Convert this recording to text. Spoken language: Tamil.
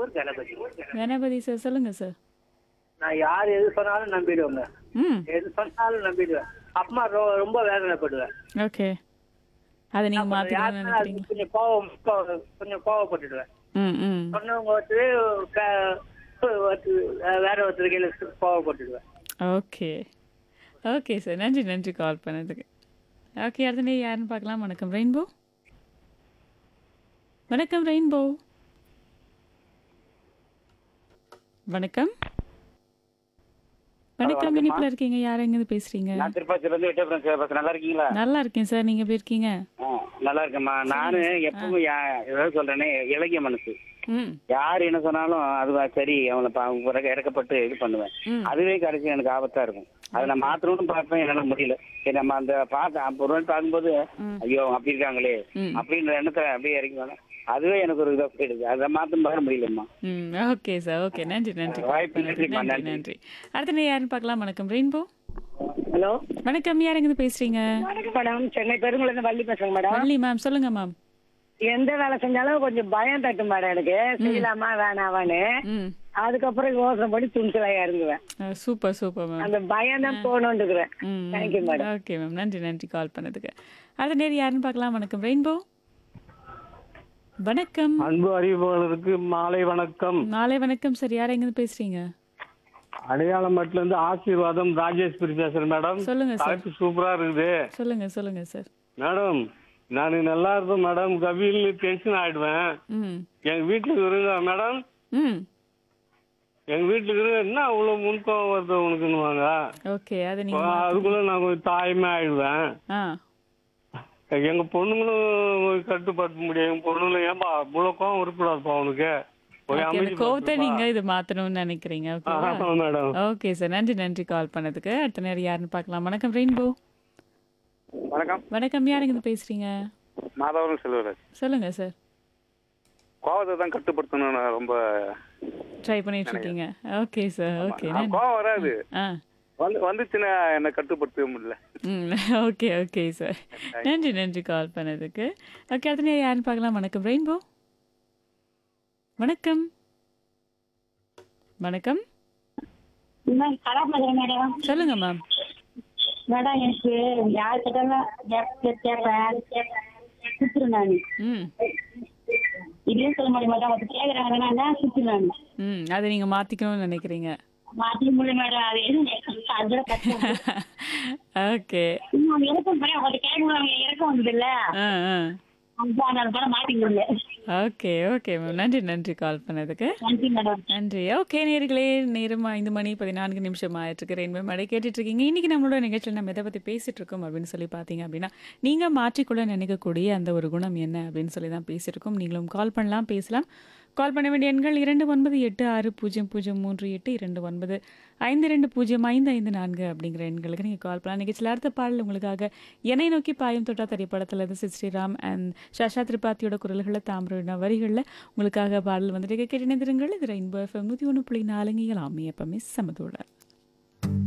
ஊர் கணபதி கணபதி சார் சொல்லுங்க சார் நான் யார் எது சொன்னாலும் நம்பிடுவேங்க ம் எது சொன்னாலும் நம்பிடுவேன் அம்மா ரொ- ரொம்ப வேதனைப்படுவேன் ஓகே அதை நீங்கள் அப்புறம் மாற்றிக்கணும்னு யாருன்னா அது நினைக்கிறீங்க கொஞ்சம் கோவம் கோ- கொஞ்சம் கோவப்பட்டுடுவேன் ம் ம் சொன்னவங்க ஒருத்தர் வே- ஒருத்தர் வேற ஒருத்தர் கையில கோவப்பட்டுடுவேன் ஓகே ஓகே சார் நன்றி நன்றி கால் பண்ணதுக்கு ஓகே அடுத்த நீ யாருன்னு பார்க்கலாம் வணக்கம் ரெயின்போ வணக்கம் ரெயின்போ வணக்கம் வணக்கம் இனிப்பில் இருக்கீங்க யார் எங்கேருந்து பேசுறீங்க நான் திருப்பாச்சியில இருந்து எட்டே ஃப்ரெண்ட்ஸ் பேசுறேன் நல்லா இருக்கீங்களா நல்லா இருக்கேன் சார் நீங்க எப்படி இருக்கீங்க ஆ, நல்லா இருக்கேம்மா நானு எப்பவும் யா- ஏதாவது சொல்றேனே இலகிய மனசு ம் யார் என்ன சொன்னாலும் அதுவா சரி அவங்கள பா- அவங்க இறக்க- இறக்கப்பட்டு இது பண்ணுவேன் ம். அதுவே கடைசி எனக்கு ஆபத்தா இருக்கும் அதை நான் மாத்தணும்னு பார்ப்பேன் என்னால முடியல சரி நம்ம அந்த பார்த்த அப்ப ஒரு நாள் பார்க்கும்போது ஐயோ அவங்க அப்படி இருக்காங்களே ம். அப்படின்ற எண்ணத்தை அப்படியே இறக்கி வேணாம் அதுவே எனக்கு ஒரு இதாக போயிடுது அதை மாத்தணும் பார்க்க முடியலம்மா ம் ஓகே சார் ஓகே நன்றி நன்றி வாய்ப்பு நன்றிம்மா, நன்றி நன்றி. நன்றி அடுத்த நீ யாருன்னு பார்க்கலாம் வணக்கம் ரெயின்போ ஹலோ வணக்கம் யார் எங்கேருந்து பேசுறீங்க வணக்கம் மேடம் சென்னை பெருங்குளத்துல வள்ளி பேசுறேங்க மேடம் வள்ளி மேம் சொல்லுங்க மேம் எந்த வேலை செஞ்சாலும் கொஞ்சம் பயம் தட்டும் மேடம் எனக்கு செய்யலாமா வேணாவான்னு ம் அதுக்கப்புறம் யோசனை பண்ணி துணிச்சலாக இறங்குவேன் சூப்பர் சூப்பர் மேம் அந்த பயம் தான் போகணும்னு இருக்கிறேன் ம் தேங்க்யூ மேடம் ஓகே மேம் நன்றி நன்றி கால் பண்ணதுக்கு அடுத்த நேரம் யாருன்னு பார்க்கலாம் வணக்கம் ரெயின்போ வணக்கம் அன்பு அறிவிப்பாளருக்கு மாலை வணக்கம் நாளை வணக்கம் சார் யார் எங்கேருந்து பேசுறீங்க அடையாளமட்டில இருந்து ஆசீர்வாதம் ராஜேஸ்வரி பேசுறேன் மேடம் சொல்லுங்க சார் தலைப்பு சூப்பரா இருக்குது சொல்லுங்க சொல்லுங்க சார் மேடம் நான் நல்லா இருப்பேன் மேடம் கபில்னு டென்ஷன் ஆயிடுவேன் ம் எங்க வீட்டுல இருங்க மேடம் ம் எங்க வீட்டுல இருங்க என்ன அவ்வளவு முன்கோவம் வருது உனக்குன்னுவாங்க ஓகே அதை நீங்க மா- அதுக்குள்ள நான் கொஞ்சம் தாய்மை ஆயிடுவேன் ஆ எங்க பொண்ணுங்களும் கட்டுப்படுத்த முடியும் எங்க பொண்ணுங்களும் ஏன்பா இவ்வளவு கோவம் இருக்கக்கூடாதுப்பா உனக்கு போய் ஓகே அந்த அமைதி கோவத்தை நீங்க இது மாத்தணும்னு நினைக்கிறீங்க ஓகேவா ஆமா மேடம் ஓகே சார் நன்றி நன்றி கால் பண்ணதுக்கு அடுத்த நேரம் யாருன்னு பார்க்கலாம் வணக்கம் ரெயின்போ வணக்கம் வணக்கம் யார் எங்கேருந்து பேசுறீங்க மாதவரம் செல்வராஜ் சொல்லுங்க சார் கோவத்தை தான் கட்டுப்படுத்தணும் நான் ரொம்ப ட்ரை பண்ணிட்டு இருக்கீங்க ஓகே சார் ஓகே ஆ, கோவம் வராது ஆ வந்து வந்துச்சுன்னா என்னை கட்டுப்படுத்தவே முடியல ம் ஓகே ஓகே சார் நன்றி நன்றி கால் பண்ணதுக்கு ஓகே அடுத்த நேரம் யாருன்னு பார்க்கலாம் வணக்கம் ரெயின்போ வணக்கம் வணக்கம் கலா பேசுறேன் மேடம் சொல்லுங்க மேம் மேடம் எனக்கு யார் கிட்டாலும் கேட்பேன் சுத்துறேன் நான் ம் இதுலயும் சொல்ல முடிய மாட்டேன் அவங்க கேக்குறாங்கன்னா சுத்துறேன் ம் அதை நீங்கள் மாற்றிக்கணும்னு நினைக்கிறீங்க மாத்தி முடியும் மேடம் அது எதுவும் அதோட கஷ்டம் ஓகே அவங்க இறக்கம் பண்ணி அவங்க கேட்கணும் அவங்க இறக்கம் வந்தது இல்ல ஆ ஆ அதனால தான் மாத்தி முடியல ஓகே ஓகே மேம் நன்றி நன்றி கால் பண்ணதுக்கு நன்றி மேடம் நன்றி ஓகே நேர்களே நேரம் ஐந்து மணி பதினான்கு நிமிஷம் ஆயிட்டுருக்கு ரெயின்போ மழை கேட்டுட்டு இருக்கீங்க இன்னைக்கு நம்மளோட நிகழ்ச்சியில் நம்ம எதை பற்றி பேசிட்டு இருக்கோம் அப்படின்னு சொல்லி பார்த்தீங்க அப்படின்னா நீங்கள் மாற்றிக்கொள்ள நினைக்கக்கூடிய அந்த ஒரு குணம் என்ன அப்படின்னு சொல்லி தான் பேசியிருக்கோம் நீங்களும் கால் பண்ணலாம் பேசலாம் கால் பண்ண வேண்டிய எண்கள் இரண்டு ஒன்பது எட்டு ஆறு பூஜ்ஜியம் பூஜ்ஜியம் மூன்று எட்டு இரண்டு ஒன்பது ஐந்து ரெண்டு பூஜ்ஜியம் ஐந்து ஐந்து நான்கு அப்படிங்கிற எண்களுக்கு நீங்கள் கால் பண்ணலாம் நிகழ்ச்சியில் அடுத்த பாடல் உங்களுக்காக என்னை நோக்கி பாயும் தொட்டா திரைப்படத்தில் இருந்து சித் ஸ்ரீராம் அண்ட் ஷாஷா திரிபாத்தியோட குரல்களில் தாமிர வரிகளில் உங்களுக்காக பாடல் வந்துட்டு கேட்டு இணைந்திருங்கள் இது ரெயின்போ எஃப்எம் நூற்றி ஒன்று புள்ளி நாலுங்க ஆமி எப்பவுமே சமதோட